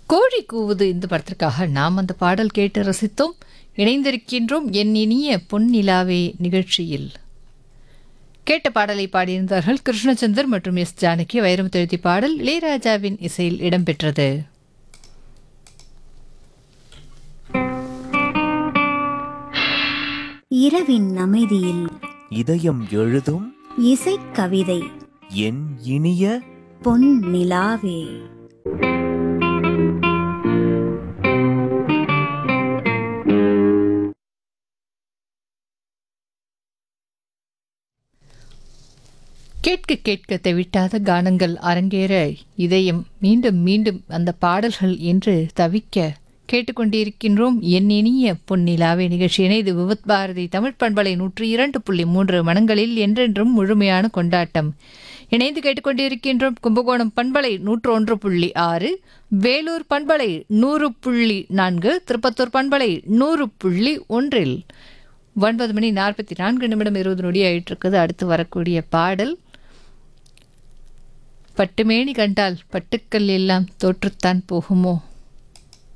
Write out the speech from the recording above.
கோழி கூவுது இந்த படத்திற்காக நாம் அந்த பாடல் கேட்டு ரசித்தோம் இணைந்திருக்கின்றோம் என் இனிய பொன்னிலாவே நிகழ்ச்சியில் கேட்ட பாடலை பாடியிருந்தார்கள் கிருஷ்ணச்சந்தர் மற்றும் எஸ் ஜானகி வைரம் எழுதி பாடல் இளையராஜாவின் இசையில் இடம்பெற்றது இரவின் அமைதியில் இதயம் எழுதும் இசைக்கவிதை என் இனிய பொன் நிலாவே கேட்க கேட்க தவிட்டாத கானங்கள் அரங்கேற இதயம் மீண்டும் மீண்டும் அந்த பாடல்கள் என்று தவிக்க கேட்டுக்கொண்டிருக்கின்றோம் என் இனிய பொன்னிலாவே நிகழ்ச்சியினை இது விவத் பாரதி தமிழ் பண்பலை நூற்றி இரண்டு புள்ளி மூன்று மனங்களில் என்றென்றும் முழுமையான கொண்டாட்டம் இணைந்து கேட்டுக்கொண்டிருக்கின்றோம் கும்பகோணம் பண்பலை நூற்று ஒன்று புள்ளி ஆறு வேலூர் பண்பலை நூறு புள்ளி நான்கு திருப்பத்தூர் பண்பலை நூறு புள்ளி ஒன்றில் ஒன்பது மணி நாற்பத்தி நான்கு நிமிடம் இருபது நொடி ஆயிட்டு இருக்குது அடுத்து வரக்கூடிய பாடல் பட்டுமேனி கண்டால் பட்டுக்கள் எல்லாம் தோற்றுத்தான் போகுமோ